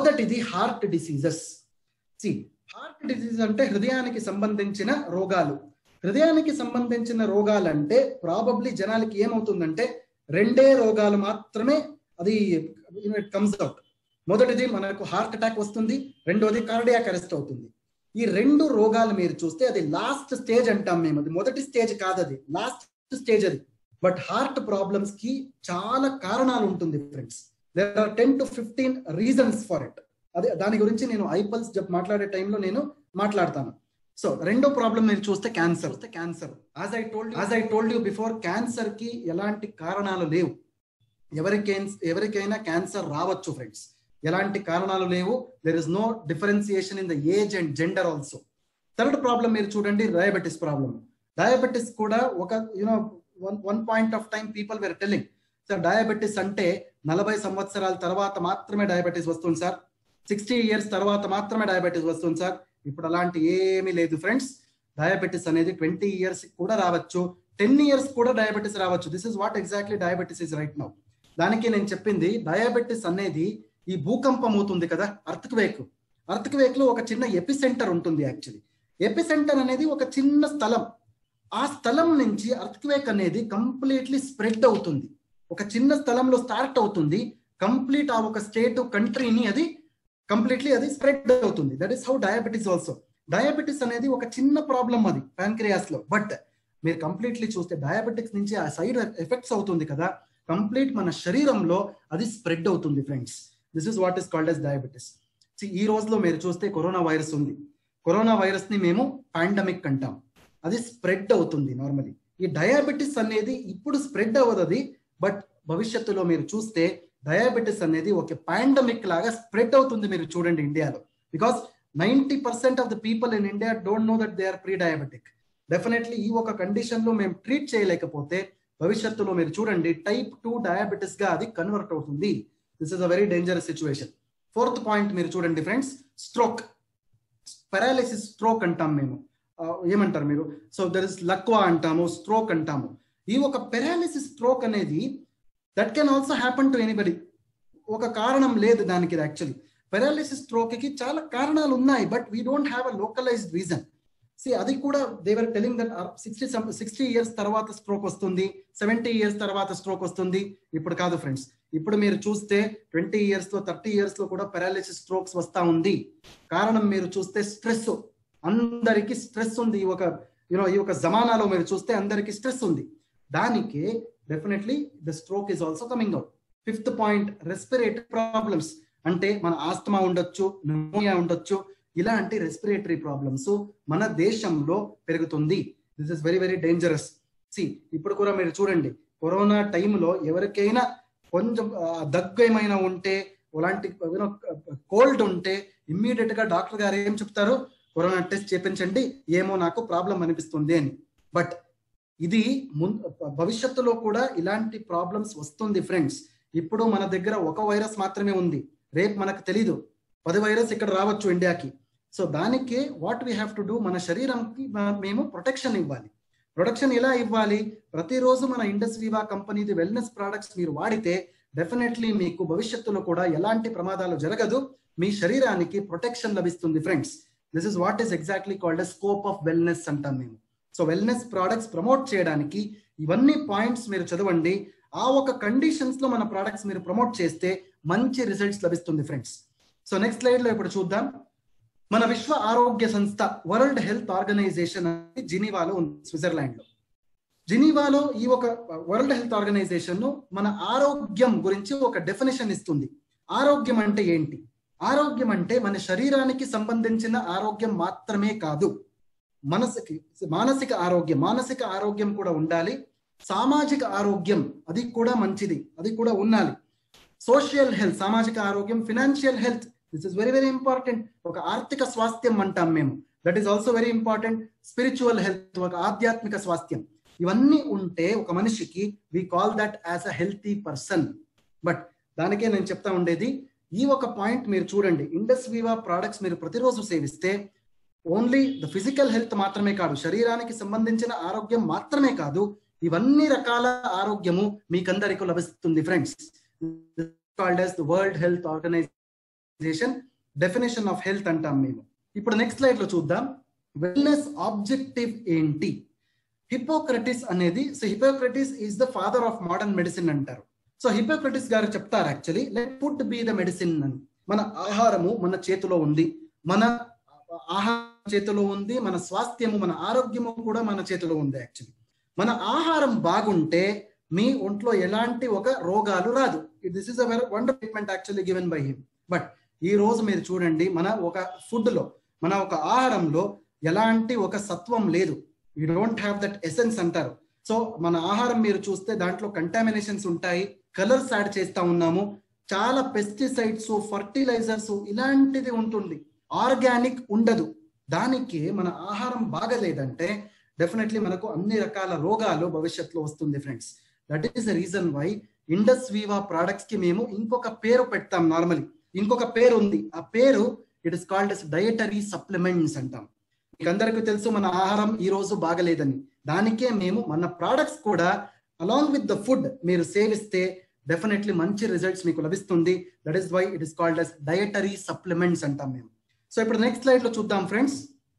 మొదటిది heart diseases see heart disease అంటే హృదయానికి సంబంధించిన రోగాలు హృదయానికి సంబంధించిన రోగాలంటే ప్రాబబ్లీ జనాలకి ఏమవుతుందంటే రెండే రోగాలు మాత్రమే అది కమ్స్ అవుట్ మొదటిది మనకు హార్ట్ అటాక్ వస్తుంది రెండోది కార్డియాక్ అరెస్ట్ అవుతుంది ఈ రెండు రోగాలు మీరు చూస్తే అది లాస్ట్ స్టేజ్ అంటాం మేము అది మొదటి స్టేజ్ కాదు అది లాస్ట్ స్టేజ్ అది బట్ హార్ట్ ప్రాబ్లమ్స్ కి చాలా కారణాలు ఉంటుంది friends there are ten to fifteen reasons for it అదే దాని గురించి నేను ఐపల్స్ మాట్లాడే టైంలో నేను మాట్లాడతాను సో రెండో ప్రాబ్లం మీరు చూస్తే cancer cancer as I told as I told you before cancer కి ఎలాంటి కారణాలు లేవు ఎవరికైనా ఎవరికైనా క్యాన్సర్ రావచ్చు ఫ్రెండ్స్ ఎలాంటి కారణాలు లేవు there is no differentiation in the age and gender also third problem మీరు చూడండి డయాబెటీస్ ప్రాబ్లం డయాబెటీస్ కూడా ఒక you know one one point of time people were telling sir diabetes అంటే నలభై సంవత్సరాల తర్వాత మాత్రమే డయాబెటీస్ వస్తుంది సార్ సిక్స్టీ ఇయర్స్ తర్వాత మాత్రమే డయాబెటీస్ వస్తుంది సార్ ఇప్పుడు అలాంటి ఏమీ లేదు ఫ్రెండ్స్ డయాబెటీస్ అనేది ట్వంటీ ఇయర్స్ కూడా రావచ్చు టెన్ ఇయర్స్ కూడా డయాబెటీస్ రావచ్చు this is what exactly diabetes is right now దానికి నేను చెప్పింది డయాబెటీస్ అనేది ఈ భూకంపం అవుతుంది కదా అర్త్ వేక్ అర్త్ వేక్ లో ఒక చిన్న ఎపి సెంటర్ ఉంటుంది యాక్చువల్లీ ఎపి సెంటర్ అనేది ఒక చిన్న స్థలం ఆ స్థలం నుంచి అర్త్ వేక్ అనేది కంప్లీట్లీ స్ప్రెడ్ అవుతుంది ఒక చిన్న స్థలంలో స్టార్ట్ అవుతుంది కంప్లీట్ ఆ ఒక స్టేట్ కంట్రీని అది కంప్లీట్లీ అది స్ప్రెడ్ అవుతుంది that is how diabetes also diabetes అనేది ఒక చిన్న ప్రాబ్లం అది ప్యాంక్రియాస్ లో బట్ మీరు కంప్లీట్లీ చూస్తే డయాబెటిక్స్ నుంచి ఆ సైడ్ ఎఫెక్ట్స్ అవుతుంది కదా కంప్లీట్ మన శరీరంలో అది స్ప్రెడ్ అవుతుంది friends this is what is called as diabetes ఈ రోజులో మీరు చూస్తే కరోనా వైరస్ ఉంది కరోనా వైరస్ ని మేము పాండమిక్ అంటాం అది స్ప్రెడ్ అవుతుంది నార్మలీ ఈ డయాబెటీస్ అనేది ఇప్పుడు స్ప్రెడ్ అవ్వదు అది బట్ భవిష్యత్తులో మీరు చూస్తే డయాబెటీస్ అనేది ఒక పాండమిక్ లాగా స్ప్రెడ్ అవుతుంది మీరు చూడండి ఇండియాలో because ninety percent of the people in India don't know that they are pre diabetic definitely ఈ ఒక కండిషన్ లో మేము ట్రీట్ చేయలేకపోతే భవిష్యత్తులో మీరు చూడండి టైప్ టూ డయాబెటీస్ గా అది కన్వర్ట్ అవుతుంది this is a very dangerous situation fourth point మీరు చూడండి ఫ్రెండ్స్ స్ట్రోక్ పారాలిసిస్ స్ట్రోక్ అంటాం మేము ఏమంటారు మీరు సో దర్ ఇస్ లక్వా అంటాము స్ట్రోక్ అంటాము ఈ ఒక పెరాలిసిస్ స్ట్రోక్ అనేది that can also happen to anybody ఒక కారణం లేదు దానికి యాక్చువల్లీ పెరాలిసిస్ స్ట్రోక్ కి చాలా కారణాలు ఉన్నాయి but we don't have a localized reason see అది కూడా they were telling that sixty sixty years తర్వాత స్ట్రోక్ వస్తుంది సెవెంటీ ఇయర్స్ తర్వాత స్ట్రోక్ వస్తుంది ఇప్పుడు కాదు ఫ్రెండ్స్ ఇప్పుడు మీరు చూస్తే ట్వంటీ ఇయర్స్ లో థర్టీ ఇయర్స్ లో కూడా పెరాలిసిస్ స్ట్రోక్స్ వస్తా ఉంది కారణం మీరు చూస్తే స్ట్రెస్ అందరికి స్ట్రెస్ ఉంది ఈ ఒక యూనో ఈ ఒక జమానాలో మీరు చూస్తే అందరికి స్ట్రెస్ ఉంది దానికి definitely the stroke is also coming out fifth point respiratory problems అంటే మన ఆస్తమా ఉండొచ్చు న్యూమోనియా ఉండొచ్చు ఇలాంటి రెస్పిరేటరీ ప్రాబ్లమ్స్ మన దేశంలో పెరుగుతుంది this is very very dangerous see ఇప్పుడు కూడా మీరు చూడండి కరోనా టైంలో ఎవరికైనా కొంచెం దగ్గు ఏమైనా ఉంటే అలాంటి కోల్డ్ ఉంటే ఇమ్మీడియట్ గా డాక్టర్ గారు ఏం చెప్తారు కరోనా టెస్ట్ చేపించండి ఏమో నాకు ప్రాబ్లం అనిపిస్తుంది అని బట్ ఇది భవిష్యత్తులో కూడా ఇలాంటి ప్రాబ్లమ్స్ వస్తుంది ఫ్రెండ్స్ ఇప్పుడు మన దగ్గర ఒక వైరస్ మాత్రమే ఉంది రేపు మనకు తెలీదు పది వైరస్ ఇక్కడ రావచ్చు ఇండియాకి సో దానికి what we have to do మన శరీరంకి మేము ప్రొటెక్షన్ ఇవ్వాలి ప్రొటెక్షన్ ఎలా ఇవ్వాలి ప్రతిరోజు మన ఇండస్ వివా కంపెనీది వెల్నెస్ ప్రోడక్ట్స్ మీరు వాడితే డెఫినెట్లీ మీకు భవిష్యత్తులో కూడా ఎలాంటి ప్రమాదాలు జరగదు మీ శరీరానికి ప్రొటెక్షన్ లభిస్తుంది friends this is what is exactly called scope of wellness అంటాం మేము సో వెల్నెస్ ప్రోడక్ట్స్ ప్రమోట్ చేయడానికి ఇవన్నీ పాయింట్స్ మీరు చదవండి ఆ ఒక కండిషన్స్ లో మన ప్రోడక్ట్స్ మీరు ప్రమోట్ చేస్తే మంచి రిజల్ట్స్ లభిస్తుంది ఫ్రెండ్స్ సో నెక్స్ట్ స్లైడ్ లో ఇప్పుడు చూద్దాం మన విశ్వ ఆరోగ్య సంస్థ వరల్డ్ హెల్త్ ఆర్గనైజేషన్ అనేది జినీవాలో ఉంది స్విట్జర్లాండ్ లో జినీవాలో ఈ ఒక వరల్డ్ హెల్త్ ఆర్గనైజేషన్ మన ఆరోగ్యం గురించి ఒక డెఫినేషన్ ఇస్తుంది ఆరోగ్యం అంటే ఏంటి ఆరోగ్యం అంటే మన శరీరానికి సంబంధించిన ఆరోగ్యం మాత్రమే కాదు మనసుకి మానసిక ఆరోగ్యం మానసిక ఆరోగ్యం కూడా ఉండాలి సామాజిక ఆరోగ్యం అది కూడా మంచిది అది కూడా ఉండాలి సోషల్ హెల్త్ సామాజిక ఆరోగ్యం financial health this is very very important ఒక ఆర్థిక స్వాస్థ్యం అంటాం మేము that is also very important spiritual health ఒక ఆధ్యాత్మిక స్వాస్థ్యం ఇవన్నీ ఉంటే ఒక మనిషికి we call that as a healthy person but దానికే నేను చెప్తా ఉండేది ఈ ఒక పాయింట్ మీరు చూడండి ఇండస్ వివా ప్రోడక్ట్స్ మీరు ప్రతిరోజు సేవిస్తే ఓన్లీ ద ఫిజికల్ హెల్త్ మాత్రమే కాదు శరీరానికి సంబంధించిన ఆరోగ్యం మాత్రమే కాదు ఇవన్నీ రకాల ఆరోగ్యము మీకందరికీ లభిస్తుంది friends called as the World Health Organization organization definition of health అంటాం మేము ఇప్పుడు నెక్స్ట్ స్లైడ్ లో చూద్దాం వెల్నెస్ ఆబ్జెక్టివ్ ఏంటి హిపోక్రటిస్ అనేది so Hippocrates is the father of modern medicine అంటారు సో హిపోక్రటిస్ గారు చెప్తారు actually let food be the medicine అని మన ఆహారము మన చేతిలో ఉంది మన ఆహారం చేతిలో ఉంది మన స్వాస్థ్యము మన ఆరోగ్యము కూడా మన చేతిలో ఉంది యాక్చువల్లీ మన ఆహారం బాగుంటే మీ ఒంట్లో ఎలాంటి ఒక రోగాలు రాదు this is a very wonder treatment actually given by him but ఈ రోజు మీరు చూడండి మన ఒక ఫుడ్ లో మన ఒక ఆహారంలో ఎలాంటి ఒక సత్వం లేదు you don't have that essence అంటారు సో మన ఆహారం మీరు చూస్తే దాంట్లో కంటామినేషన్స్ ఉంటాయి కలర్స్ యాడ్ చేస్తా ఉన్నాము చాలా పెస్టిసైడ్స్ ఫర్టిలైజర్స్ ఇలాంటిది ఉంటుంది ఆర్గానిక్ ఉండదు దానికి మన ఆహారం బాగలేదంటే డెఫినెట్లీ మనకు అన్ని రకాల రోగాలు భవిష్యత్తులో వస్తుంది friends that is the reason why Indus Viva products కి మేము ఇంకొక పేరు పెడతాం నార్మలీ ఇంకొక పేరు ఉంది ఆ పేరు it is called as dietary supplements అంటాం మీకు అందరికీ తెలుసు మన ఆహారం ఈ రోజు బాగలేదని దానికే మేము మన ప్రొడక్ట్స్ కూడా అలాంగ్ విత్ ద ఫుడ్ మీరు సేవిస్తే డెఫినెట్లీ మంచి రిజల్ట్స్ మీకు లభిస్తుంది that is why it is called as dietary supplements అంటాం మేము సో ఇప్పుడు నెక్స్ట్ స్లైడ్ లో చూద్దాం ఫ్రెండ్స్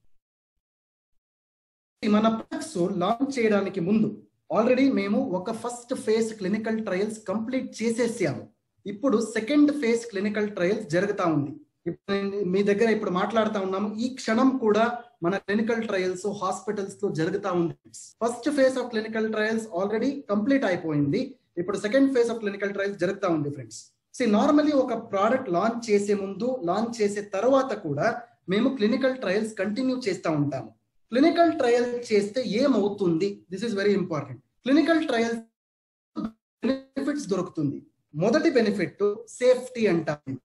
మన ప్రొడక్ట్స్ లాంచ్ చేయడానికి ముందు ఆల్రెడీ మేము ఒక first phase clinical trials complete చేసేసాము ఇప్పుడు సెకండ్ ఫేజ్ క్లినికల్ ట్రయల్స్ జరుగుతా ఉంది ఇప్పుడు మీ దగ్గర ఇప్పుడు మాట్లాడుతా ఉన్నాము ఈ క్షణం కూడా మన క్లినికల్ ట్రయల్స్ హాస్పిటల్స్ లో జరుగుతా ఉంది first phase of clinical trials already complete అయిపోయింది ఇప్పుడు second phase of clinical trials జరుగుతా ఉంది ఫ్రెండ్స్ సి నార్మలీ ఒక ప్రోడక్ట్ లాంచ్ చేసే ముందు లాంచ్ చేసే తర్వాత కూడా మేము క్లినికల్ ట్రయల్స్ కంటిన్యూ చేస్తూ ఉంటాము క్లినికల్ ట్రయల్ చేస్తే ఏమవుతుంది this is very important clinical trial benefits దొరుకుతుంది మొదటి బెనిఫిట్ సేఫ్టీ అంటాం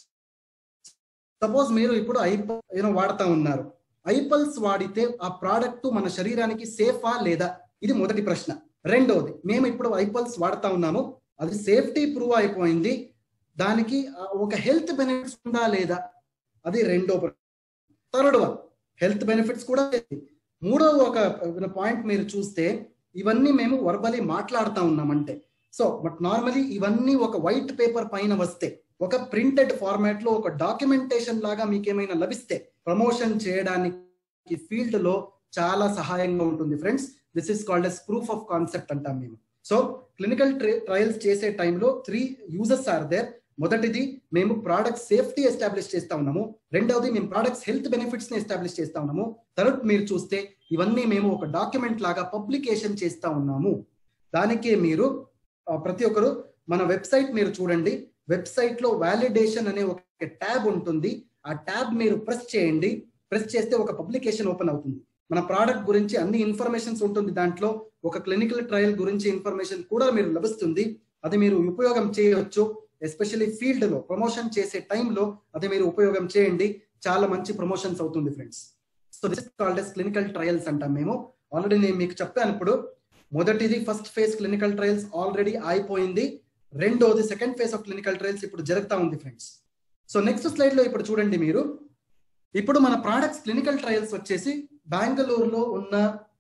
సపోజ్ మీరు ఇప్పుడు ఐపల్ ఏదో వాడుతా ఉన్నారు ఐపల్స్ వాడితే ఆ ప్రోడక్ట్ మన శరీరానికి సేఫా లేదా ఇది మొదటి ప్రశ్న రెండోది మేము ఇప్పుడు ఐపల్స్ వాడుతా ఉన్నాము అది సేఫ్టీ ప్రూవ్ అయిపోయింది దానికి ఒక హెల్త్ బెనిఫిట్స్ ఉందా లేదా అది రెండో థర్డ్ వన్ హెల్త్ బెనిఫిట్స్ కూడా మూడో ఒక పాయింట్ మీరు చూస్తే ఇవన్నీ మేము వర్బలీ మాట్లాడుతూ ఉన్నామంటే సో బట్ నార్మలీ ఇవన్నీ ఒక వైట్ పేపర్ పైన వస్తే ఒక ప్రింటెడ్ ఫార్మాట్ లో ఒక డాక్యుమెంటేషన్ లాగా మీకు ఏమైనా లభిస్తే ప్రమోషన్ చేయడానికి ఫీల్డ్ లో చాలా సహాయంగా ఉంటుంది friends this is called as proof of concept అంటాం మేము సో క్లినికల్ ట్రయల్స్ చేసే టైంలో త్రీ యూజెస్ ఆర్ దేర్ మొదటిది మేము ప్రోడక్ట్ సేఫ్టీ ఎస్టాబ్లిష్ చేస్తా ఉన్నాము రెండవది మేము ప్రోడక్ట్స్ హెల్త్ బెనిఫిట్స్ ని ఎస్టాబ్లిష్ చేస్తా ఉన్నాము థర్డ్ మీరు చూస్తే ఇవన్నీ మేము ఒక డాక్యుమెంట్ లాగా పబ్లికేషన్ చేస్తా ఉన్నాము దానికే మీరు ప్రతి ఒక్కరు మన వెబ్సైట్ మీరు చూడండి వెబ్సైట్ లో వ్యాలిడేషన్ అనే ఒక ట్యాబ్ ఉంటుంది ఆ ట్యాబ్ మీరు ప్రెస్ చేయండి ప్రెస్ చేస్తే ఒక పబ్లికేషన్ ఓపెన్ అవుతుంది మన ప్రోడక్ట్ గురించి అన్ని ఇన్ఫర్మేషన్స్ ఉంటుంది దాంట్లో ఒక క్లినికల్ ట్రయల్ గురించి ఇన్ఫర్మేషన్ కూడా మీరు లభిస్తుంది అది మీరు ఉపయోగం చేయవచ్చు ఎస్పెషల్లీ ఫీల్డ్ లో ప్రమోషన్ చేసే టైంలో అది మీరు ఉపయోగం చేయండి చాలా మంచి ప్రమోషన్స్ అవుతుంది friends so this called as clinical trials అంటాం మేము ఆల్రెడీ నేను మీకు చెప్పాను ఇప్పుడు మొదటిది first phase clinical trials already అయిపోయింది రెండోది second phase of clinical trials ఇప్పుడు జరుగుతా ఉంది ఫ్రెండ్స్ సో నెక్స్ట్ స్లైడ్ లో ఇప్పుడు చూడండి మీరు ఇప్పుడు మన ప్రోడక్ట్స్ క్లినికల్ ట్రయల్స్ వచ్చేసి బెంగళూరులో ఉన్న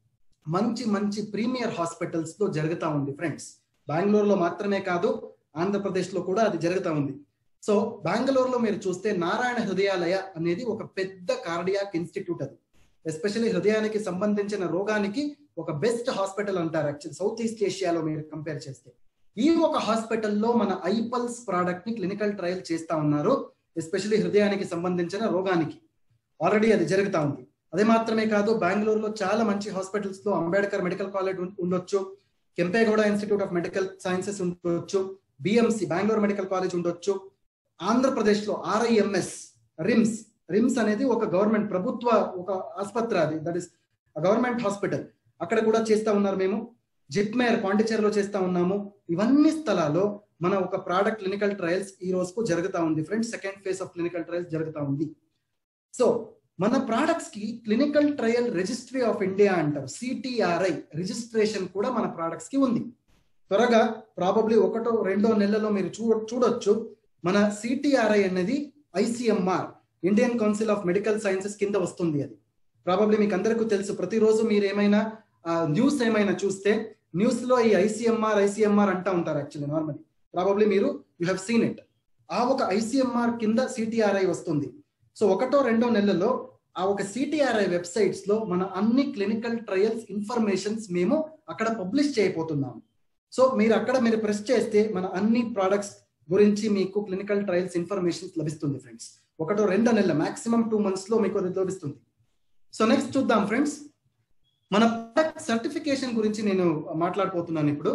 మంచి మంచి ప్రీమియర్ హాస్పిటల్స్ లో జరుగుతా ఉంది ఫ్రెండ్స్ బెంగళూరులో మాత్రమే కాదు ఆంధ్రప్రదేశ్ లో కూడా అది జరుగుతా ఉంది సో బెంగళూరులో మీరు చూస్తే నారాయణ హృదయాలయ అనేది ఒక పెద్ద కార్డియాక్ ఇన్స్టిట్యూట్ అది ఎస్పెషల్లీ హృదయానికి సంబంధించిన రోగానికి ఒక బెస్ట్ హాస్పిటల్ అంటారు యాక్చువల్ సౌత్ ఈస్ట్ ఏషియాలో మీరు కంపేర్ చేస్తే ఈ ఒక హాస్పిటల్లో మన ఐపల్స్ ప్రోడక్ట్ ని క్లినికల్ ట్రయల్ చేస్తా ఉన్నారు ఎస్పెషల్లీ హృదయానికి సంబంధించిన రోగానికి ఆల్రెడీ అది జరుగుతా ఉంది అదే మాత్రమే కాదు బెంగళూరులో చాలా మంచి హాస్పిటల్స్ లో అంబేద్కర్ మెడికల్ కాలేజ్ ఉండొచ్చు Kempegowda institute of medical sciences ఉండొచ్చు బిఎంసి బెంగళూరు మెడికల్ కాలేజ్ ఉండొచ్చు ఆంధ్రప్రదేశ్ లో ఆర్ఐఎంఎస్ రిమ్స్ రిమ్స్ అనేది ఒక గవర్నమెంట్ ప్రభుత్వ ఒక ఆసుపత్రి అది దట్ ఇస్ గవర్నమెంట్ హాస్పిటల్ అక్కడ కూడా చేస్తా ఉన్నారు మేము జిప్మేర్ పాండిచేరిలో చేస్తా ఉన్నాము ఇవన్నీ స్థలాల్లో మన ఒక ప్రోడక్ట్ క్లినికల్ ట్రయల్స్ ఈ రోజుకు జరుగుతా ఉంది friends second phase of clinical trials జరుగుతా ఉంది సో మన ప్రోడక్ట్స్ కి clinical trial registry of India అంటారు సిటిఆర్ఐ రిజిస్ట్రేషన్ కూడా మన ప్రోడక్ట్స్ కి ఉంది త్వరగా ప్రాబబ్లీ ఒకటో రెండో నెలలో మీరు చూ చూడొచ్చు మన సిటిఆర్ఐ అనేది ICMR Indian council of medical sciences కింద వస్తుంది అది ప్రాబబ్లీ మీకు అందరికీ తెలుసు ప్రతిరోజు మీరు ఏమైనా న్యూస్ ఏమైనా చూస్తే న్యూస్ లో ఈ ఐసీఎంఆర్ ఐసీఎంఆర్ అంటా ఉంటారు యాక్చువల్లీ నార్మల్లీ ప్రాబబ్లీ మీరు యూ హ్యావ్ సీన్ ఇట్ ఆ ఒక ఐసీఎంఆర్ కింద సిటిఆర్ఐ వస్తుంది సో ఒకటో రెండో నెలల్లో ఆ ఒక సిటిఆర్ఐ వెబ్సైట్స్ లో మన అన్ని క్లినికల్ ట్రయల్స్ ఇన్ఫర్మేషన్స్ మేము అక్కడ పబ్లిష్ చేయబోతున్నాం సో మీరు అక్కడ మీరు ప్రెస్ చేస్తే మన అన్ని ప్రోడక్ట్స్ గురించి మీకు క్లినికల్ ట్రయల్స్ ఇన్ఫర్మేషన్ లభిస్తుంది ఫ్రెండ్స్ ఒకటో రెండో నెలల మాక్సిమం టూ మంత్స్ లో మీకు లభిస్తుంది సో నెక్స్ట్ చూద్దాం ఫ్రెండ్స్ మన ప్రొడక్ట్ సర్టిఫికేషన్ గురించి నేను మాట్లాడబోతున్నాను ఇప్పుడు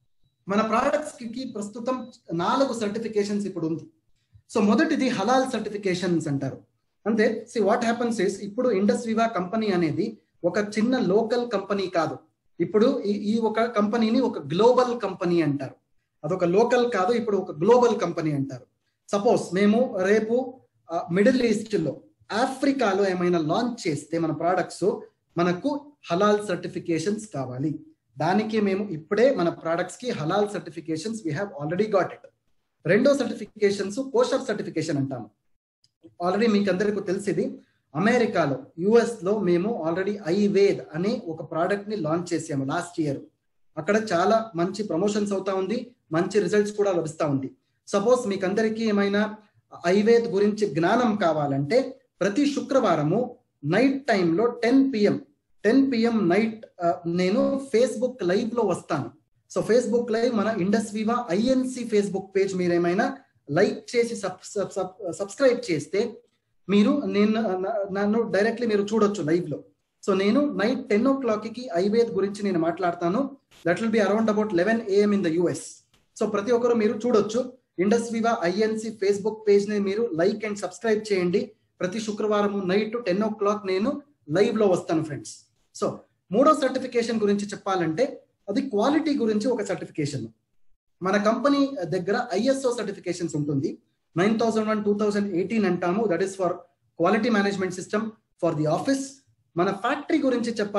మన ప్రోడక్ట్స్ కి ప్రస్తుతం నాలుగు సర్టిఫికేషన్స్ ఇప్పుడు ఉంది సో మొదటిది హలాల్ సర్టిఫికేషన్స్ అంటారు అంటే సి వాట్ హ్యాపన్స్ ఇస్ ఇప్పుడు ఇండస్ట్రీవా కంపెనీ అనేది ఒక చిన్న లోకల్ కంపెనీ కాదు ఇప్పుడు ఈ ఈ ఒక కంపెనీని ఒక గ్లోబల్ కంపెనీ అంటారు అదొక లోకల్ కాదు ఇప్పుడు ఒక గ్లోబల్ కంపెనీ అంటారు సపోజ్ మేము రేపు మిడిల్ ఈస్ట్ లో ఆఫ్రికాలో ఏమైనా లాంచ్ చేస్తే మన ప్రోడక్ట్స్ మనకు హలాల్ సర్టిఫికేషన్స్ కావాలి దానికి మేము ఇప్పుడే మన ప్రోడక్ట్స్ కి హలాల్ certifications we have already got it రెండో సర్టిఫికేషన్స్ కోషర్ సర్టిఫికేషన్ అంటాము ఆల్రెడీ మీకు అందరికీ తెలిసింది అమెరికాలో యుఎస్ లో మేము ఆల్రెడీ ఐవేద్ అనే ఒక ప్రోడక్ట్ ని లాంచ్ చేసాము లాస్ట్ ఇయర్ అక్కడ చాలా మంచి ప్రమోషన్స్ అవుతా ఉంది మంచి రిజల్ట్స్ కూడా లభిస్తా ఉంది సపోజ్ మీకు అందరికీ ఏమైనా ఐవేద్ గురించి జ్ఞానం కావాలంటే ప్రతి శుక్రవారము నైట్ టైంలో ten PM ten PM night నేను ఫేస్బుక్ లైవ్ లో వస్తాను సో ఫేస్బుక్ లైవ్ మన Indus Viva INC Facebook page మీరు ఏమైనా లైక్ చేసి సబ్స్క్రైబ్ చేస్తే మీరు నేను నన్ను డైరెక్ట్లీ మీరు చూడొచ్చు లైవ్ లో సో నేను నైట్ టెన్ ఓ క్లాక్ కి ఐవేద్ గురించి నేను మాట్లాడతాను that will be around about eleven AM in the US so ప్రతి ఒక్కరు మీరు చూడొచ్చు Indus Viva INC Facebook page ని మీరు లైక్ అండ్ సబ్స్క్రైబ్ చేయండి ప్రతి శుక్రవారం నైట్ టెన్ ఓ క్లాక్ నేను లైవ్ లో వస్తాను ఫ్రెండ్స్ సో మూడో సర్టిఫికేషన్ గురించి చెప్పాలంటే అది క్వాలిటీ గురించి ఒక సర్టిఫికేషన్ మన కంపెనీ దగ్గర ఐఎస్ఓ సర్టిఫికేషన్స్ ఉంటుంది nine thousand one two thousand eighteen అంటాము that is for quality management system for the office మన ఫ్యాక్టరీ గురించి చెప్పా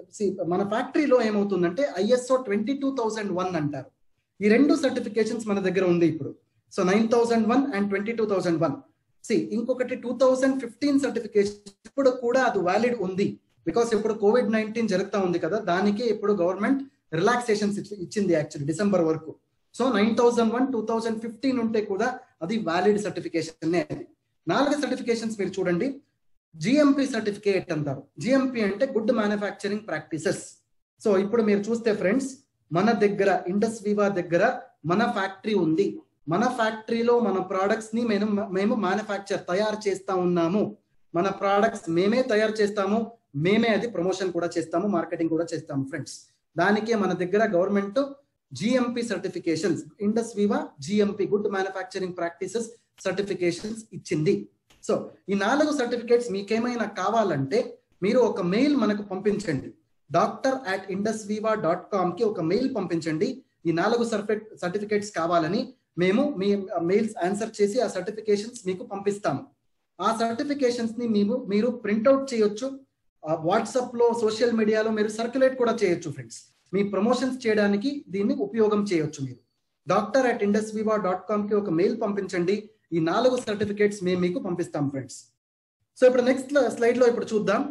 మన ఫ్యాక్టరీలో ఏమవుతుందంటే ISO twenty two thousand one అంటారు ఈ రెండు సర్టిఫికేషన్స్ మన దగ్గర ఉంది ఇప్పుడు so nine thousand one and twenty two thousand one సి ఇంకొకటి టూ థౌసండ్ ఫిఫ్టీన్ సర్టిఫికేషన్ ఇప్పుడు కూడా అది వ్యాలిడ్ ఉంది బికాస్ ఇప్పుడు కోవిడ్ నైన్టీన్ జరుగుతా ఉంది కదా దానికి ఇప్పుడు గవర్నమెంట్ రిలాక్సేషన్స్ ఇచ్చింది యాక్చువల్లీ డిసెంబర్ వరకు so nine thousand one two thousand fifteen ఉంటే కూడా అది వ్యాలిడ్ సర్టిఫికేషన్ అది నాలుగు సర్టిఫికేషన్స్ మీరు చూడండి జిఎంపి సర్టిఫికేట్ అంటారు జిఎంపి అంటే గుడ్ మ్యానుఫ్యాక్చరింగ్ ప్రాక్టీసెస్ సో ఇప్పుడు మీరు చూస్తే ఫ్రెండ్స్ మన దగ్గర ఇండస్ వివా దగ్గర మన ఫ్యాక్టరీ ఉంది మన ఫ్యాక్టరీలో మన ప్రోడక్ట్స్ ని మేము మేము మ్యానుఫ్యాక్చర్ తయారు చేస్తా ఉన్నాము మన ప్రోడక్ట్స్ మేమే తయారు చేస్తాము మేమే అది ప్రమోషన్ కూడా చేస్తాము మార్కెటింగ్ కూడా చేస్తాము ఫ్రెండ్స్ దానికే మన దగ్గర government GMP certifications Indus Viva GMP good manufacturing practices certifications ఇచ్చింది సో ఈ నాలుగు సర్టిఫికేట్స్ మీకేమైనా కావాలంటే మీరు ఒక మెయిల్ మనకు పంపించండి doctor at Indus Viva dot com కి ఒక మెయిల్ పంపించండి ఈ నాలుగు సర్టిఫికేట్స్ కావాలని మేము మీ మెయిల్స్ ఆన్సర్ చేసి ఆ సర్టిఫికేషన్స్ మీకు పంపిస్తాము ఆ సర్టిఫికేషన్స్ ని మేము మీరు ప్రింట్అవుట్ చేయొచ్చు వాట్సాప్ లో సోషల్ మీడియాలో మీరు సర్క్యులేట్ కూడా చేయొచ్చు ఫ్రెండ్స్ మీ ప్రమోషన్స్ చేయడానికి దీన్ని ఉపయోగం చేయొచ్చు మీరు doctor at Indus Viva dot com కి ఒక మెయిల్ పంపించండి ఈ నాలుగు సర్టిఫికేట్స్ మేము మీకు పంపిస్తాం ఫ్రెండ్స్ సో ఇప్పుడు నెక్స్ట్ స్లైడ్ లో ఇప్పుడు చూద్దాం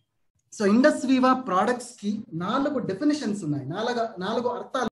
సో ఇండస్ వివా ప్రోడక్ట్స్ కి నాలుగు డెఫినేషన్స్ ఉన్నాయి నాలుగు నాలుగు అర్థాలు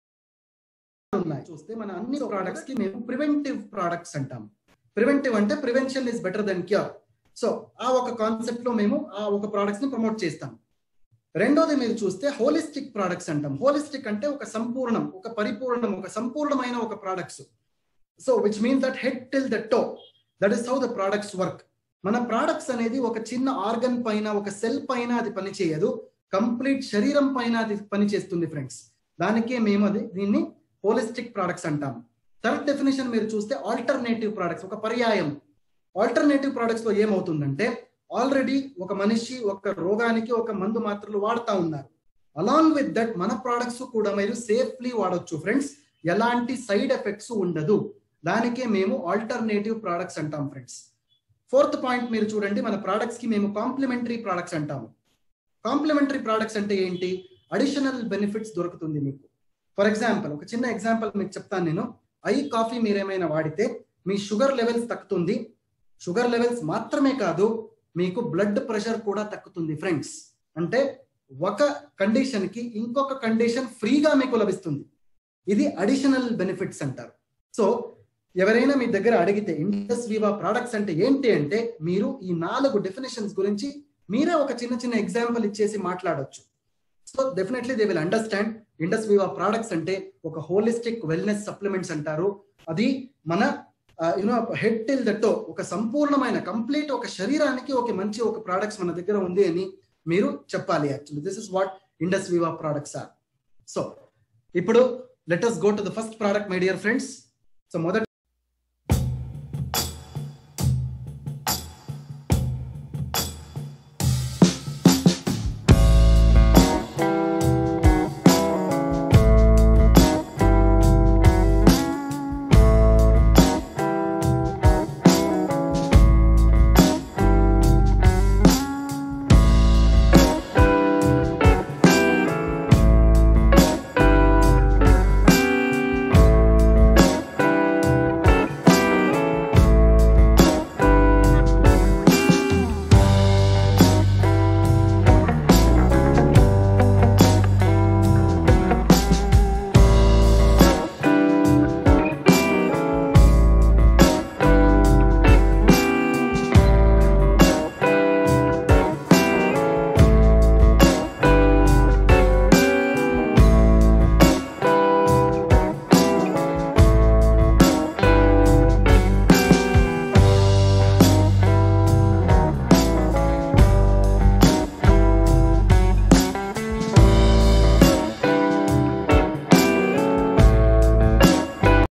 ఉన్నాయి చూస్తే మన అన్ని ప్రోడక్ట్స్ కి మేము ప్రివెంటివ్ ప్రోడక్ట్స్ అంటాం ప్రివెంటివ్ అంటే prevention is better than cure so ఆ ఒక కాన్సెప్ట్ లో మేము ఆ ఒక ప్రోడక్ట్స్ ని ప్రమోట్ చేస్తాం రెండోది మీరు చూస్తే హోలిస్టిక్ ప్రోడక్ట్స్ అంటాం హోలిస్టిక్ అంటే ఒక సంపూర్ణం ఒక పరిపూర్ణం ఒక సంపూర్ణమైన ఒక products so which means that head till the toe that is how the products work మన ప్రోడక్ట్స్ అనేది ఒక చిన్న ఆర్గన్ పైన ఒక సెల్ పైన అది పనిచేయదు కంప్లీట్ శరీరం పైన అది పనిచేస్తుంది ఫ్రెండ్స్ దానికే మేము అది దీన్ని హోలిస్టిక్ ప్రోడక్ట్స్ అంటాం థర్డ్ డెఫినేషన్ మీరు చూస్తే ఆల్టర్నేటివ్ ప్రోడక్ట్స్ ఒక పర్యాయం ఆల్టర్నేటివ్ ప్రోడక్ట్స్ లో ఏమవుతుందంటే ఆల్రెడీ ఒక మనిషి ఒక రోగానికి ఒక మందు మాత్రలు వాడుతా ఉన్నారు అలాంగ్ విత్ దట్ మన ప్రోడక్ట్స్ కూడా మీరు సేఫ్లీ వాడొచ్చు ఫ్రెండ్స్ ఎలాంటి సైడ్ ఎఫెక్ట్స్ ఉండదు దానికే మేము ఆల్టర్నేటివ్ ప్రోడక్ట్స్ అంటాం ఫ్రెండ్స్ ఫోర్త్ పాయింట్ మీరు చూడండి మన ప్రోడక్ట్స్ కి మేము కాంప్లిమెంటరీ ప్రోడక్ట్స్ అంటాము కాంప్లిమెంటరీ ప్రోడక్ట్స్ అంటే ఏంటి అడిషనల్ బెనిఫిట్స్ దొరుకుతుంది మీకు ఫర్ ఎగ్జాంపుల్ ఒక చిన్న ఎగ్జాంపుల్ మీకు చెప్తాను నేను ఐ కాఫీ మీరేమైనా వాడితే మీ షుగర్ లెవెల్స్ తగ్గుతుంది షుగర్ లెవెల్స్ మాత్రమే కాదు మీకు బ్లడ్ ప్రెషర్ కూడా తగ్గుతుంది ఫ్రెండ్స్ అంటే ఒక కండిషన్ కి ఇంకొక కండిషన్ ఫ్రీగా మీకు లభిస్తుంది ఇది అడిషనల్ బెనిఫిట్స్ అంటారు సో ఎవరైనా మీ దగ్గర అడిగితే ఇండస్ వివా ప్రొడక్ట్స్ అంటే ఏంటి అంటే మీరు ఈ నాలుగు డెఫినేషన్స్ గురించి మీరే ఒక చిన్న చిన్న ఎగ్జాంపుల్ ఇచ్చేసి మాట్లాడొచ్చు so definitely they will understand Indus Viva products అంటే ఒక హోలిస్టిక్ వెల్నెస్ సప్లిమెంట్స్ అంటారు అది మన యూనో హెడ్ టిల్ దట్టో ఒక సంపూర్ణమైన కంప్లీట్ ఒక శరీరానికి ఒక మంచి ఒక ప్రొడక్ట్స్ మన దగ్గర ఉంది అని మీరు చెప్పాలి actually this is what Indus Viva products are so ఇప్పుడు let us go to the first product my dear friends so మొదటి